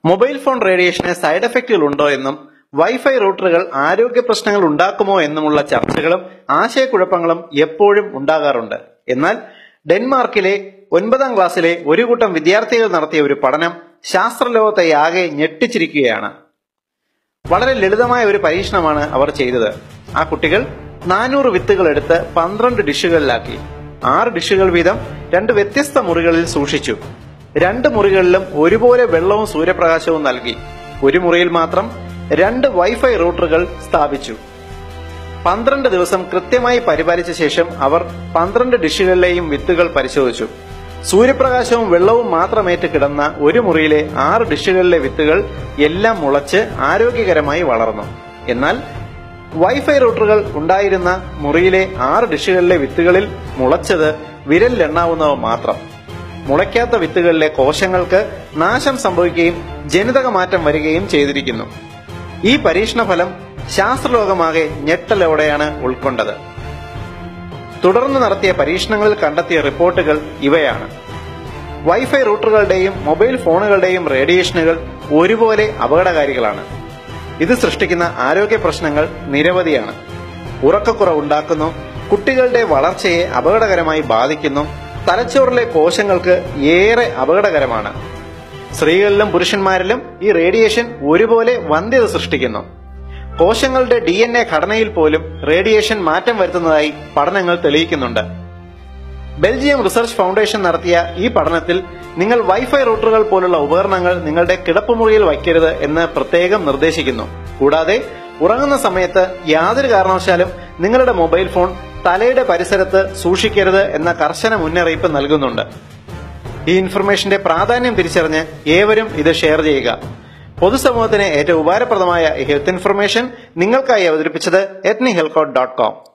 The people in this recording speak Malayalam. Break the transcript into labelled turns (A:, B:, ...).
A: മൊബൈൽ ഫോൺ റേഡിയേഷന് സൈഡ് എഫക്റ്റുകൾ ഉണ്ടോ എന്നും വൈഫൈ റൂട്ടറുകൾ ആരോഗ്യ പ്രശ്നങ്ങൾ ഉണ്ടാക്കുമോ എന്നുമുള്ള ചർച്ചകളും ആശയക്കുഴപ്പങ്ങളും എപ്പോഴും ഉണ്ടാകാറുണ്ട് എന്നാൽ ഡെൻമാർക്കിലെ ഒൻപതാം ക്ലാസ്സിലെ ഒരു കൂട്ടം വിദ്യാർത്ഥികൾ നടത്തിയ ഒരു പഠനം ശാസ്ത്രലോകത്തെ ആകെ ഞെട്ടിച്ചിരിക്കുകയാണ് വളരെ ലളിതമായ ഒരു പരീക്ഷണമാണ് അവർ ചെയ്തത് ആ കുട്ടികൾ നാനൂറ് വിത്തുകൾ എടുത്ത് പന്ത്രണ്ട് ഡിഷുകളിലാക്കി ആറ് ഡിഷുകൾ വീതം രണ്ട് വ്യത്യസ്ത മുറികളിൽ സൂക്ഷിച്ചു രണ്ട് മുറികളിലും ഒരുപോലെ വെള്ളവും സൂര്യപ്രകാശവും നൽകി ഒരു മുറിയിൽ മാത്രം രണ്ട് വൈഫൈ റൂട്ടറുകൾ സ്ഥാപിച്ചു പന്ത്രണ്ട് ദിവസം കൃത്യമായി പരിപാലിച്ച ശേഷം അവർ പന്ത്രണ്ട് ഡിഷുകളിലെയും വിത്തുകൾ പരിശോധിച്ചു സൂര്യപ്രകാശവും വെള്ളവും മാത്രമേറ്റ് കിടന്ന ഒരു മുറിയിലെ ആറ് ഡിഷുകളിലെ വിത്തുകൾ എല്ലാം മുളച്ച് ആരോഗ്യകരമായി വളർന്നു എന്നാൽ വൈഫൈ റൂട്ടറുകൾ ഉണ്ടായിരുന്ന മുറിയിലെ ആറ് ഡിഷുകളിലെ വിത്തുകളിൽ മുളച്ചത് വിരലിലെണ്ണാവുന്നവ മാത്രം മുളയ്ക്കാത്ത വിത്തുകളിലെ കോശങ്ങൾക്ക് നാശം സംഭവിക്കുകയും ജനിതക മാറ്റം വരികയും ചെയ്തിരിക്കുന്നു ഈ പരീക്ഷണ ഫലം ശാസ്ത്രലോകമാകെ ഞെട്ടലോടെയാണ് ഉൾക്കൊണ്ടത് തുടർന്ന് നടത്തിയ പരീക്ഷണങ്ങളിൽ കണ്ടെത്തിയ റിപ്പോർട്ടുകൾ ഇവയാണ് വൈഫൈ റൂട്ടറുകളുടെയും മൊബൈൽ ഫോണുകളുടെയും റേഡിയേഷനുകൾ ഒരുപോലെ അപകടകാരികളാണ് ഇത് സൃഷ്ടിക്കുന്ന ആരോഗ്യ പ്രശ്നങ്ങൾ നിരവധിയാണ് ഉറക്കക്കുറവുണ്ടാക്കുന്നു കുട്ടികളുടെ വളർച്ചയെ അപകടകരമായി ബാധിക്കുന്നു തലച്ചോറിലെ കോശങ്ങൾക്ക് ഏറെ അപകടകരമാണ് സ്ത്രീകളിലും പുരുഷന്മാരിലും ഈ റേഡിയേഷൻ ഒരുപോലെ വന്ധ്യത സൃഷ്ടിക്കുന്നു കോശങ്ങളുടെ ഡി എൻ എ ഘടനയിൽ പോലും റേഡിയേഷൻ മാറ്റം വരുത്തുന്നതായി പഠനങ്ങൾ തെളിയിക്കുന്നുണ്ട് ബെൽജിയം റിസർച്ച് ഫൗണ്ടേഷൻ നടത്തിയ ഈ പഠനത്തിൽ നിങ്ങൾ വൈഫൈ റൂട്ടറുകൾ പോലുള്ള ഉപകരണങ്ങൾ നിങ്ങളുടെ കിടപ്പുമുറിയിൽ വയ്ക്കരുത് എന്ന് പ്രത്യേകം നിർദ്ദേശിക്കുന്നു കൂടാതെ ഉറങ്ങുന്ന സമയത്ത് യാതൊരു കാരണവശാലും നിങ്ങളുടെ മൊബൈൽ ഫോൺ തലയുടെ പരിസരത്ത് സൂക്ഷിക്കരുത് എന്ന കർശന മുന്നറിയിപ്പ് നൽകുന്നുണ്ട് ഈ ഇൻഫർമേഷന്റെ പ്രാധാന്യം തിരിച്ചറിഞ്ഞ് ഏവരും ഇത് ഷെയർ ചെയ്യുക പൊതുസമൂഹത്തിന് ഏറ്റവും ഉപകാരപ്രദമായ ഈ ഹെൽത്ത് ഇൻഫർമേഷൻ നിങ്ങൾക്കായി അവതരിപ്പിച്ചത് എത്നി ഹെൽക്കോട്ട് ഡോട്ട് കോം